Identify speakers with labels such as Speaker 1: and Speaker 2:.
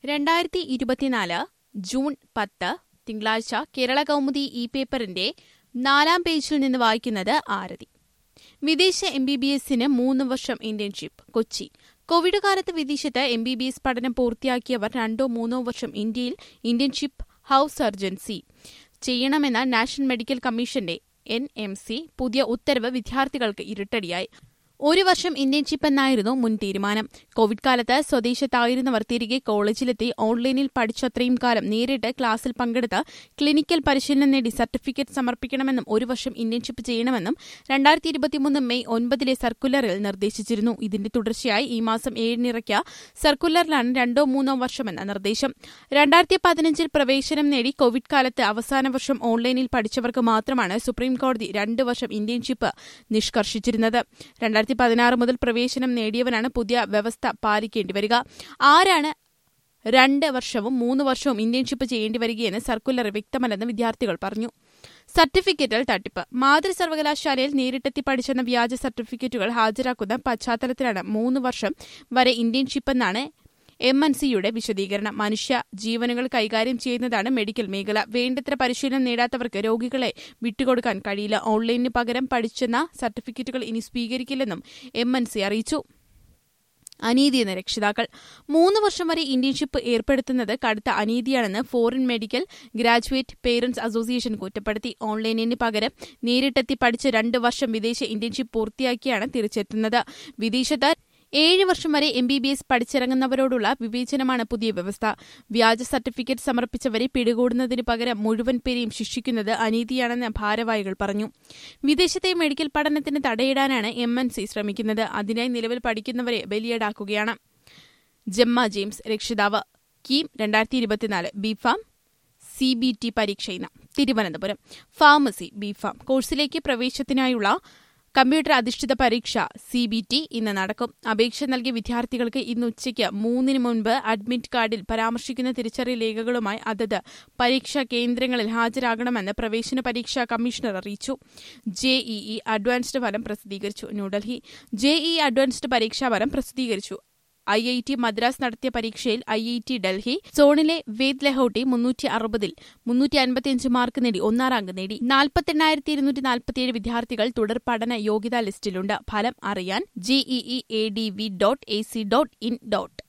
Speaker 1: രണ്ടായിരത്തി ഇരുപത്തിനാല് ജൂൺ പത്ത് തിങ്കളാഴ്ച കേരള കൗമുദി ഇ പേപ്പറിന്റെ നാലാം പേജിൽ നിന്ന് വായിക്കുന്നത് ആരതി വിദേശ എം ബി ബി എസിന് മൂന്ന് വർഷം ഇന്റേൺഷിപ്പ് കൊച്ചി കോവിഡ് കാലത്ത് വിദേശത്ത് എം ബി ബി എസ് പഠനം പൂർത്തിയാക്കിയവർ രണ്ടോ മൂന്നോ വർഷം ഇന്ത്യയിൽ ഇന്റേൺഷിപ്പ് ഹൌസ് സർജൻസി ചെയ്യണമെന്ന നാഷണൽ മെഡിക്കൽ കമ്മീഷന്റെ എൻ എം സി പുതിയ ഉത്തരവ് വിദ്യാർത്ഥികൾക്ക് ഇരുട്ടടിയായി ഒരു വർഷം ഇന്റേൺഷിപ്പ് എന്നായിരുന്നു മുൻ തീരുമാനം കോവിഡ് കാലത്ത് സ്വദേശത്തായിരുന്നവർ തിരികെ കോളേജിലെത്തി ഓൺലൈനിൽ പഠിച്ചത്രയും കാലം നേരിട്ട് ക്ലാസ്സിൽ പങ്കെടുത്ത് ക്ലിനിക്കൽ പരിശീലനം നേടി സർട്ടിഫിക്കറ്റ് സമർപ്പിക്കണമെന്നും ഒരു വർഷം ഇന്റേൺഷിപ്പ് ചെയ്യണമെന്നും രണ്ടായിരത്തി ഇരുപത്തിമൂന്ന് മെയ് ഒൻപതിലെ സർക്കുലറിൽ നിർദ്ദേശിച്ചിരുന്നു ഇതിന്റെ തുടർച്ചയായി ഈ മാസം ഏഴിനിറക്കിയ സർക്കുലറിലാണ് രണ്ടോ മൂന്നോ വർഷമെന്ന നിർദ്ദേശം രണ്ടായിരത്തി പതിനഞ്ചിൽ പ്രവേശനം നേടി കോവിഡ് കാലത്ത് അവസാന വർഷം ഓൺലൈനിൽ പഠിച്ചവർക്ക് മാത്രമാണ് സുപ്രീംകോടതി രണ്ട് വർഷം ഇന്റേൺഷിപ്പ് നിഷ്കർഷിച്ചിരുന്നത് രണ്ടായിരത്തി പതിനാറ് മുതൽ പ്രവേശനം നേടിയവരാണ് പുതിയ വ്യവസ്ഥ പാലിക്കേണ്ടി വരിക ആരാണ് രണ്ട് വർഷവും മൂന്ന് വർഷവും ഇന്റേൺഷിപ്പ് ചെയ്യേണ്ടി വരികയെന്ന് സർക്കുലർ വ്യക്തമല്ലെന്ന് വിദ്യാർത്ഥികൾ പറഞ്ഞു സർട്ടിഫിക്കറ്റിൽ തട്ടിപ്പ് മാതൃ സർവകലാശാലയിൽ നേരിട്ടെത്തി പഠിച്ചെന്ന വ്യാജ സർട്ടിഫിക്കറ്റുകൾ ഹാജരാക്കുന്ന പശ്ചാത്തലത്തിലാണ് മൂന്ന് വർഷം വരെ ഇന്റേൺഷിപ്പ് എന്നാണ് എം എൻ സിയുടെ വിശദീകരണം മനുഷ്യ ജീവനുകൾ കൈകാര്യം ചെയ്യുന്നതാണ് മെഡിക്കൽ മേഖല വേണ്ടത്ര പരിശീലനം നേടാത്തവർക്ക് രോഗികളെ വിട്ടുകൊടുക്കാൻ കഴിയില്ല ഓൺലൈനിന് പകരം പഠിച്ചെന്ന സർട്ടിഫിക്കറ്റുകൾ ഇനി സ്വീകരിക്കില്ലെന്നും എം എൻ സി അറിയിച്ചു അനീതിയെന്ന് രക്ഷിതാക്കൾ മൂന്ന് വർഷം വരെ ഇന്റേൺഷിപ്പ് ഏർപ്പെടുത്തുന്നത് കടുത്ത അനീതിയാണെന്ന് foreign medical graduate parents association കുറ്റപ്പെടുത്തി ഓൺലൈനിന് പകരം നേരിട്ടെത്തി പഠിച്ച് രണ്ട് വർഷം വിദേശ ഇന്റേൺഷിപ്പ് പൂർത്തിയാക്കിയാണ് തിരിച്ചെത്തുന്നത് വിദേശത്ത് ഏഴ് വർഷം വരെ എം ബി ബി എസ് പഠിച്ചിറങ്ങുന്നവരോടുള്ള വിവേചനമാണ് പുതിയ വ്യവസ്ഥ വ്യാജ സർട്ടിഫിക്കറ്റ് സമർപ്പിച്ചവരെ പിടികൂടുന്നതിന് പകരം മുഴുവൻ പേരെയും ശിക്ഷിക്കുന്നത് അനീതിയാണെന്ന് ഭാരവാഹികൾ പറഞ്ഞു വിദേശത്തെ മെഡിക്കൽ പഠനത്തിന് തടയിടാനാണ് എം എൻ സി ശ്രമിക്കുന്നത് അതിനായി നിലവിൽ പഠിക്കുന്നവരെ ബലിയേടാക്കുകയാണ് ജമ്മ ജെയിംസ് രക്ഷിതാവ് കീം രണ്ടായിരത്തി ഇരുപത്തിനാല് ബിഫാം സി ബി ടി പരീക്ഷ ഇന്ന് തിരുവനന്തപുരം ഫാർമസി ബിഫാം കോഴ്സിലേക്ക് പ്രവേശനത്തിനായുള്ള കമ്പ്യൂട്ടർ അധിഷ്ഠിത പരീക്ഷ സി ബി ടി ഇന്ന് നടക്കും അപേക്ഷ നൽകിയ വിദ്യാർത്ഥികൾക്ക് ഇന്ന് ഉച്ചയ്ക്ക് മൂന്നിന് മുൻപ് അഡ്മിറ്റ് കാർഡിൽ പരാമർശിക്കുന്ന തിരിച്ചറിയൽ രേഖകളുമായി അതത് പരീക്ഷാ കേന്ദ്രങ്ങളിൽ ഹാജരാകണമെന്ന് പ്രവേശന പരീക്ഷാ കമ്മീഷണർ അറിയിച്ചു ജെഇഇ അഡ്വാൻസ്ഡ് ഫലം പ്രസിദ്ധീകരിച്ചു ന്യൂഡൽഹി ജെഇഇ അഡ്വാൻസ്ഡ് പരീക്ഷാ ഫലം പ്രസിദ്ധീകരിച്ചു ഐ ഐ ടി മദ്രാസ് നടത്തിയ പരീക്ഷയിൽ ഐ ഐ ടി ഡൽഹി സോണിലെ വേദ് ലഹോട്ടി മുന്നൂറ്റി അറുപതിൽ മുന്നൂറ്റി അൻപത്തിയഞ്ച് മാർക്ക് നേടി ഒന്നാം റാങ്ക് നേടി നാൽപ്പത്തെണ്ണായിരത്തി ഇരുന്നൂറ്റി നാൽപ്പത്തിയേഴ് വിദ്യാർത്ഥികൾ തുടർ പഠന യോഗ്യതാ ലിസ്റ്റിലുണ്ട് ഫലം അറിയാൻ JEE A D V dot A C dot in dot